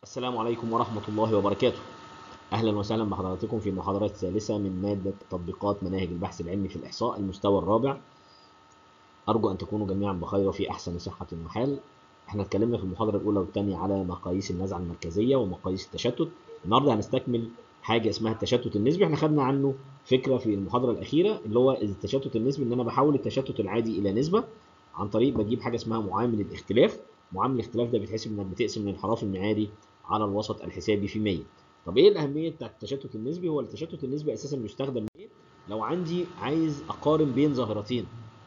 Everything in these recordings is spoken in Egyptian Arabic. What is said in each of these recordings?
السلام عليكم ورحمة الله وبركاته أهلا وسهلا بحضراتكم في محاضرة ثالثة من مادة تطبيقات مناهج البحث العلمي في الإحصاء المستوى الرابع أرجو أن تكونوا جميعا بخير وفي أحسن صحة وحال احنا اتكلمنا في المحاضرة الأولى والثانية على مقاييس النزعة المركزية ومقاييس التشتت النهاردة هنستكمل حاجة اسمها التشتت النسبي احنا خدنا عنه فكرة في المحاضرة الأخيرة اللي هو التشتت النسبي إن أنا بحول التشتت العادي إلى نسبة عن طريق بجيب حاجة اسمها معامل الاختلاف معامل الاختلاف ده بيتحسب انك بتقسم الانحراف المعياري على الوسط الحسابي في 100 طب ايه الاهميه بتاعت التشتت النسبي هو التشتت النسبي اساسا بيستخدم ايه لو عندي عايز اقارن بين ظاهرتين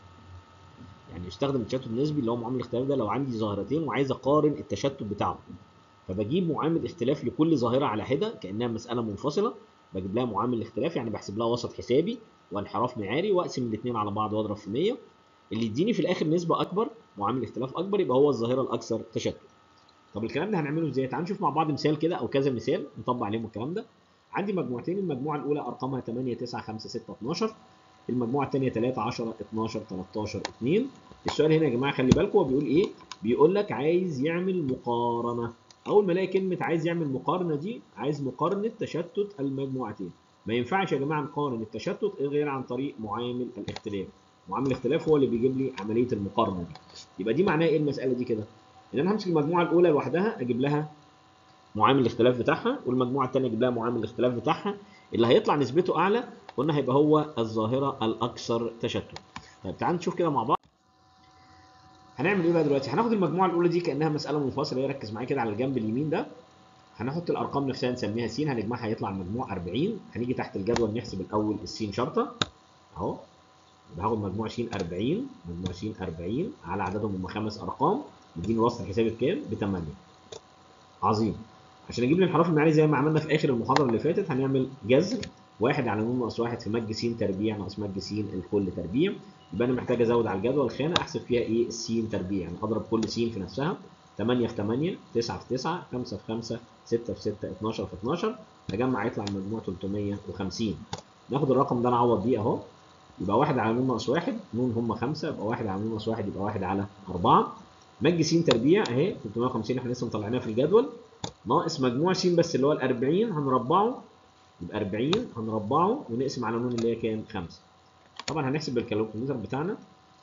يعني يستخدم التشتت النسبي اللي هو معامل الاختلاف ده لو عندي ظاهرتين وعايز اقارن التشتت بتاعهم فبجيب معامل اختلاف لكل ظاهره على حده كانها مساله منفصله بجيب لها معامل الاختلاف يعني بحسب لها وسط حسابي وانحراف معياري واقسم الاثنين على بعض واضرب في 100 اللي يديني في الاخر نسبه اكبر معامل اختلاف اكبر يبقى هو الظاهره الاكثر تشتت طب الكلام ده هنعمله ازاي تعالوا نشوف مع بعض مثال كده او كذا مثال نطبق عليهم الكلام ده عندي مجموعتين المجموعه الاولى ارقامها 8 9 5 6 12 المجموعه الثانيه 3 10 12 13 2 السؤال هنا يا جماعه خلي بالكم هو بيقول ايه بيقول لك عايز يعمل مقارنه اول ما الاقي كلمه عايز يعمل مقارنه دي عايز مقارنه تشتت المجموعتين ما ينفعش يا جماعه نقارن التشتت غير عن طريق معامل الاختلاف معامل الاختلاف هو اللي بيجيب لي عمليه المقارنه دي يبقى دي معناها ايه المساله دي كده ان انا همسك المجموعه الاولى لوحدها اجيب لها معامل الاختلاف بتاعها والمجموعه الثانيه اجيب لها معامل الاختلاف بتاعها اللي هيطلع نسبته اعلى قلنا هيبقى هو الظاهره الاكثر تشتت طيب تعال نشوف كده مع بعض هنعمل ايه بقى دلوقتي هناخد المجموعه الاولى دي كانها مساله منفصله هي ركز معايا كده على الجنب اليمين ده هنحط الارقام نفسها نسميها س هنجمعها هيطلع المجموع 40 هنيجي تحت الجدول نحسب الاول السين شرطه اهو هاخد مجموع س 40 مجموع س 40 على عددهم هم خمس ارقام يديني الوسط الحسابي بكام؟ ب 8 عظيم عشان اجيب الانحراف المعياري زي ما عملنا في اخر المحاضره اللي فاتت هنعمل جذر واحد على ن ناقص واحد في مج س تربيع ناقص مج س الكل تربيع يبقى انا محتاج ازود على الجدول خانه احسب فيها ايه السين تربيع يعني اضرب كل س في نفسها 8 في 8 9 في 9 5 في 5 6 في 6 12 في 12 اجمع يطلع المجموع 350 ناخد الرقم ده نعوض بيه اهو يبقى 1 على ن ناقص 1 ن هم 5 يبقى 1 على ن ناقص 1 يبقى 1 على 4 مج س تربيع اهي 350 احنا لسه مطلعناها في الجدول ناقص مجموع س بس اللي هو ال 40 هنربعه يبقى 40 هنربعه ونقسم على ن اللي هي كام؟ 5 طبعا هنحسب بالكالكوليتر بتاعنا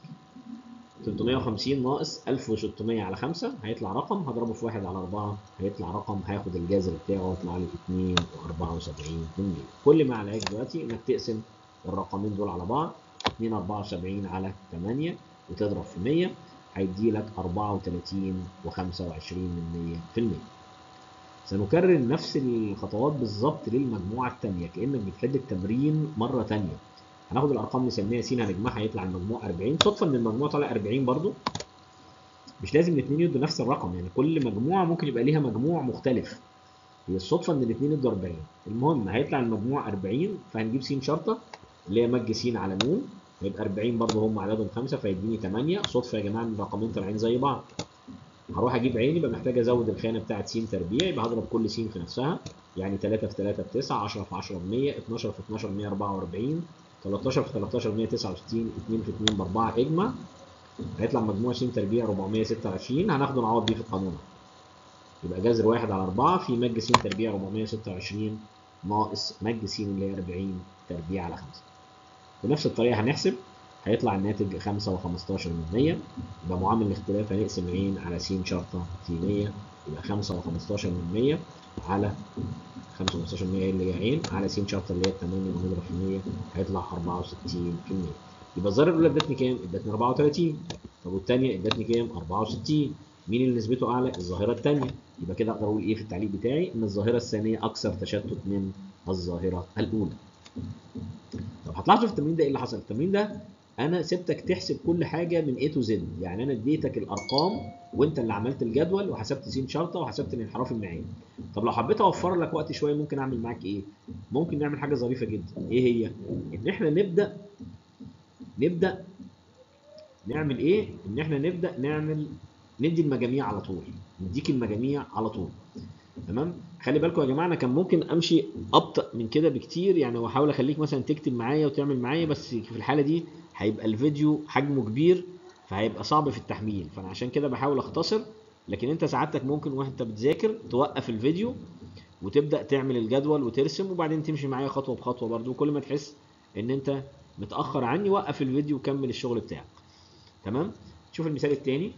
350 ناقص 1600 على 5 هيطلع رقم هضربه في 1 على 4 هيطلع رقم هياخد الجذر بتاعه ويطلع لي 2.74% كل ما عليك دلوقتي انك تقسم الرقمين دول على بعض 2.74 على 8 وتضرب في 100 هيدي لك 34 و25 من 100% سنكرر نفس الخطوات بالظبط للمجموعة الثانية كأنك بتحل التمرين مرة ثانية هناخد الأرقام نسميها س هنجمعها يطلع المجموع 40 صدفة إن المجموع طالع 40 برضو مش لازم الاثنين يدوا نفس الرقم يعني كل مجموعة ممكن يبقى ليها مجموع مختلف هي الصدفة إن الاثنين يدوا 40 المهم هيطلع المجموع 40 فهنجيب س شرطة اللي هي مج س على ن يبقى 40 برضه هم عددهم 5 فيديني 8 صدفه يا جماعه ان الرقمين طالعين زي بعض هروح اجيب عين يبقى محتاج ازود الخانه بتاعت س تربيع يبقى هضرب كل س في نفسها يعني 3 في 3 ب 9 10 في 10 ب 100 12 في 12 144 13 في 13 169 2 في 2 ب 4 اجمع هيطلع مجموع س تربيع 426 هناخده نعوض بيه في القانون يبقى جذر 1 على 4 في مج س تربيع 426 ناقص مج س اللي هي 40 تربيع على 5 بنفس الطريقة هنحسب هيطلع الناتج 5 و15 من 100 يبقى معامل الاختلاف هنقسم عين على س شرطة في 100 يبقى 5 و15 من 100 على 5 و15 من 100 اللي هي عين على س شرطة اللي هي 8 ونضرب في 100 هيطلع 64 في 100 يبقى الظاهرة الأولى ادتني كام؟ ادتني 34 طب والثانية ادتني كام؟ 64 مين اللي نسبته أعلى؟ الظاهرة الثانية يبقى كده أقدر أقول إيه في التعليق بتاعي؟ إن الظاهرة الثانية أكثر تشتت من الظاهرة الأولى. طب هتلاحظوا في التمرين ده ايه اللي حصل؟ التمرين ده انا سبتك تحسب كل حاجه من A تو Z يعني انا اديتك الارقام وانت اللي عملت الجدول وحسبت س شرطه وحسبت الانحراف المعياري. طب لو حبيت اوفر لك وقت شويه ممكن اعمل معاك ايه؟ ممكن نعمل حاجه ظريفه جدا ايه هي؟ ان احنا نبدا نبدا نعمل ايه؟ ان احنا نبدا نعمل ندي المجاميع على طول نديك المجاميع على طول تمام خلي بالكم يا جماعه انا كان ممكن امشي ابطا من كده بكتير يعني واحاول اخليك مثلا تكتب معايا وتعمل معايا بس في الحاله دي هيبقى الفيديو حجمه كبير فهيبقى صعب في التحميل فانا عشان كده بحاول اختصر لكن انت سعادتك ممكن وانت بتذاكر توقف الفيديو وتبدا تعمل الجدول وترسم وبعدين تمشي معايا خطوه بخطوه برضو كل ما تحس ان انت متاخر عني وقف الفيديو وكمل الشغل بتاعك تمام شوف المثال الثاني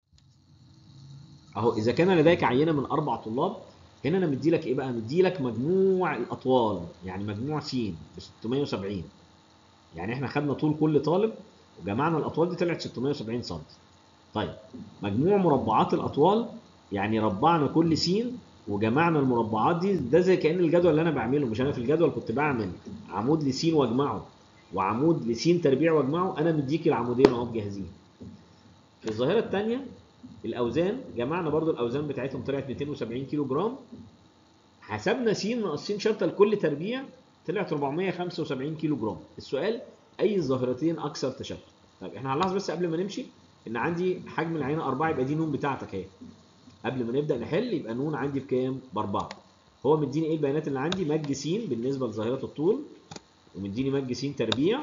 اهو اذا كان لديك عينه من اربع طلاب هنا انا مدي لك ايه بقى مدي لك مجموع الاطوال يعني مجموع س ب 670 يعني احنا خدنا طول كل طالب وجمعنا الاطوال دي طلعت 670 سم طيب مجموع مربعات الاطوال يعني ربعنا كل س وجمعنا المربعات دي ده زي كان الجدول اللي انا بعمله مش انا في الجدول كنت بعمل عمود لس واجمعه وعمود لس تربيع واجمعه انا مديك العمودين اهو جاهزين في الظاهره الثانيه الاوزان جمعنا برضو الاوزان بتاعتهم طلعت 270 كيلو جرام حسبنا س ناقص س شرطه لكل تربيع طلعت 475 كيلو جرام السؤال اي الظاهرتين اكثر تشتت طيب احنا هنلاحظ بس قبل ما نمشي ان عندي حجم العينه 4 يبقى دي نون بتاعتك اهي قبل ما نبدا نحل يبقى نون عندي بكام باربعه هو مديني ايه البيانات اللي عندي مج س بالنسبه لظاهره الطول ومديني مج س تربيع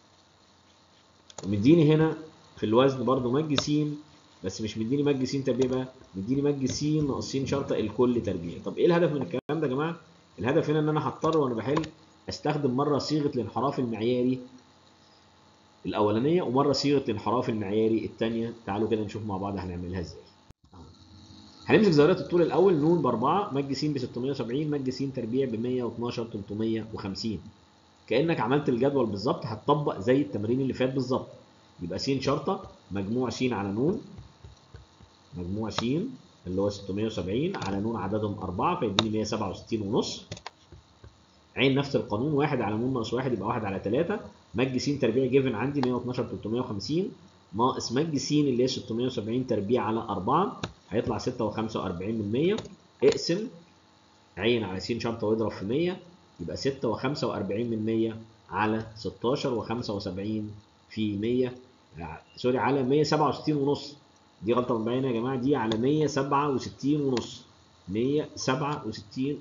ومديني هنا في الوزن برضو مج س بس مش مديني مج س تربيع بقى مديني مج س ناقص س شرطه الكل تربيع طب ايه الهدف من الكلام ده يا جماعه الهدف هنا ان انا هضطر وانا بحل استخدم مره صيغه الانحراف المعياري الاولانيه ومره صيغه الانحراف المعياري الثانيه تعالوا كده نشوف مع بعض هنعملها ازاي هنمسك ظاهره الطول الاول نون ب 4 مج س ب 670 مج س تربيع ب 112 350 كانك عملت الجدول بالظبط هتطبق زي التمرين اللي فات بالظبط يبقى س شرطه مجموع س على نون مجموع س اللي هو 670 على نون عددهم 4 فيديني 167 ونص عين نفس القانون 1 على نون ناقص 1 يبقى 1 على 3 مج س تربيع جيفن عندي 112 350 ناقص مج س اللي هي 670 تربيع على 4 هيطلع 6.45 من 100 اقسم عين على س شرطه واضرب في 100 يبقى 6.45 من 100 على 16 و75 في 100 سوري على 167 ونص دي غلطه مبينه يا جماعه دي على 167 ونص 167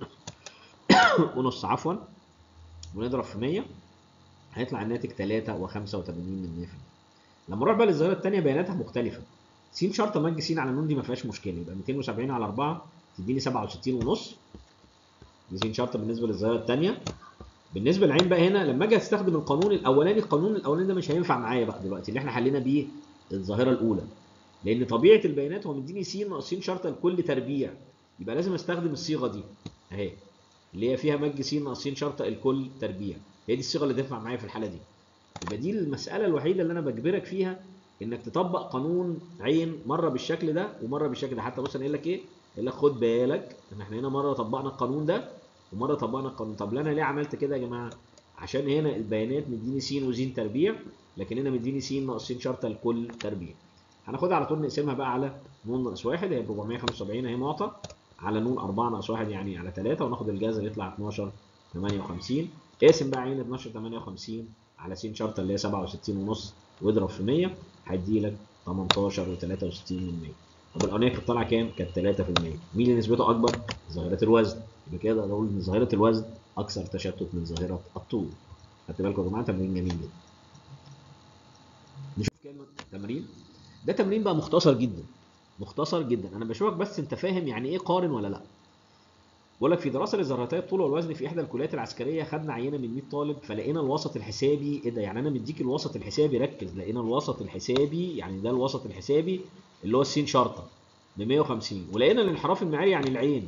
ونص عفوا ونضرب في 100 هيطلع الناتج 3 و85 من 100% لما نروح بقى للظاهره الثانيه بياناتها مختلفه س شرطه مج س على نون دي ما فيهاش مشكله يبقى 270 على 4 تديني 67 ونص دي س شرطه بالنسبه للظاهره الثانيه بالنسبه للعين بقى هنا لما اجي استخدم القانون الاولاني القانون الاولاني ده مش هينفع معايا بقى دلوقتي اللي احنا حلينا بيه الظاهره الاولى لان طبيعه البيانات هو مديني س ناقص س شرطه لكل تربيع يبقى لازم استخدم الصيغه دي اهي اللي هي فيها مج س ناقص س شرطه الكل تربيع هي دي الصيغه اللي تنفع معايا في الحاله دي يبقى دي المساله الوحيده اللي انا بجبرك فيها انك تطبق قانون عين مره بالشكل ده ومره بالشكل ده حتى بص انا قايل لك ايه قايل لك خد بالك ان احنا هنا مره طبقنا القانون ده ومره طبقنا القانون طب انا ليه عملت كده يا جماعه عشان هنا البيانات مديني س وز تربيع لكن هنا مديني س ناقص س شرطه الكل تربيع هناخدها على طول نقسمها بقى على نون ناقص 1 هي 475 اهي معطى على نون 4 ناقص 1 يعني على 3 وناخد الجذر يطلع 12 58 اقسم بقى عين 12 58 على س شرطه اللي هي 67 ونص واضرب في 100 هيدي لك 18 و63 من 100 طب الاولانيه كانت طالعه كام؟ كانت 3% مين اللي نسبته اكبر؟ ظاهره الوزن يبقى كده اقدر اقول ان ظاهره الوزن اكثر تشتت من ظاهره الطول خدت بالكم يا جماعه تمرين جميل جدا نشوف كلمه تمرين ده تمرين بقى مختصر جدا مختصر جدا انا بشوفك بس انت فاهم يعني ايه قارن ولا لا بقول لك في دراسه للذرتي الطول والوزن في احدى الكليات العسكريه خدنا عينه من 100 طالب فلقينا الوسط الحسابي ايه ده يعني انا مديك الوسط الحسابي ركز لقينا الوسط الحسابي يعني ده الوسط الحسابي اللي هو السين شرطه ب 150 ولقينا الانحراف المعياري يعني العين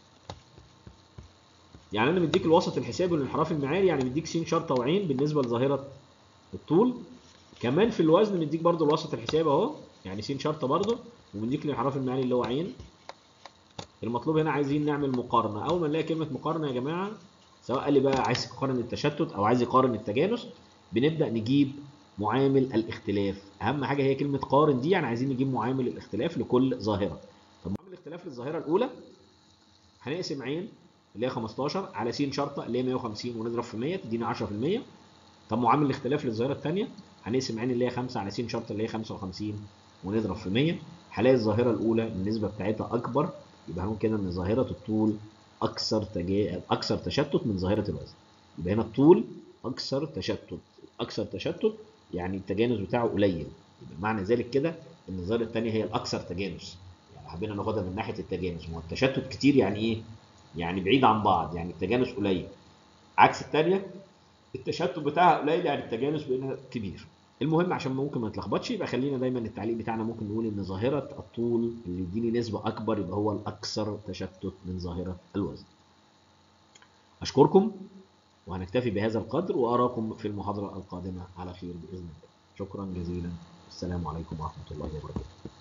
يعني انا مديك الوسط الحسابي والانحراف المعياري يعني مديك س شرطه وعين بالنسبه لظاهره الطول كمان في الوزن مديك برضو الوسط الحسابي اهو يعني س شرطه برضو ومديك الانحراف المعياري اللي هو عين المطلوب هنا عايزين نعمل مقارنه اول ما نلاقي كلمه مقارنه يا جماعه سواء قال لي بقى عايز يقارن التشتت او عايز يقارن التجانس بنبدا نجيب معامل الاختلاف اهم حاجه هي كلمه قارن دي يعني عايزين نجيب معامل الاختلاف لكل ظاهره طب معامل الاختلاف للظاهره الاولى هنقسم عين اللي هي 15 على س شرطه اللي هي 150 ونضرب في 100 تديني 10% طب معامل الاختلاف للظاهره الثانيه هنقسم عين اللي هي 5 على س شرطه اللي هي 55 ونضرب في 100 هلاقي الظاهره الاولى النسبه بتاعتها اكبر يبقى هنقول كده ان ظاهره الطول اكثر تجا... اكثر تشتت من ظاهره الوزن يبقى هنا الطول اكثر تشتت اكثر تشتت يعني التجانس بتاعه قليل يبقى معنى ذلك كده ان الظاهره الثانيه هي الاكثر تجانس يعني حبينا ناخدها من ناحيه التجانس ما هو التشتت كتير يعني ايه يعني بعيد عن بعض يعني التجانس قليل عكس الثانيه التشتت بتاعها قليل يعني التجانس بينها كبير المهم عشان ممكن ما نتلخبطش يبقى خلينا دايما التعليق بتاعنا ممكن نقول ان ظاهره الطول اللي يديني نسبه اكبر يبقى هو الاكثر تشتت من ظاهره الوزن اشكركم وهنكتفي بهذا القدر واراكم في المحاضره القادمه على خير باذن الله شكرا جزيلا السلام عليكم ورحمه الله وبركاته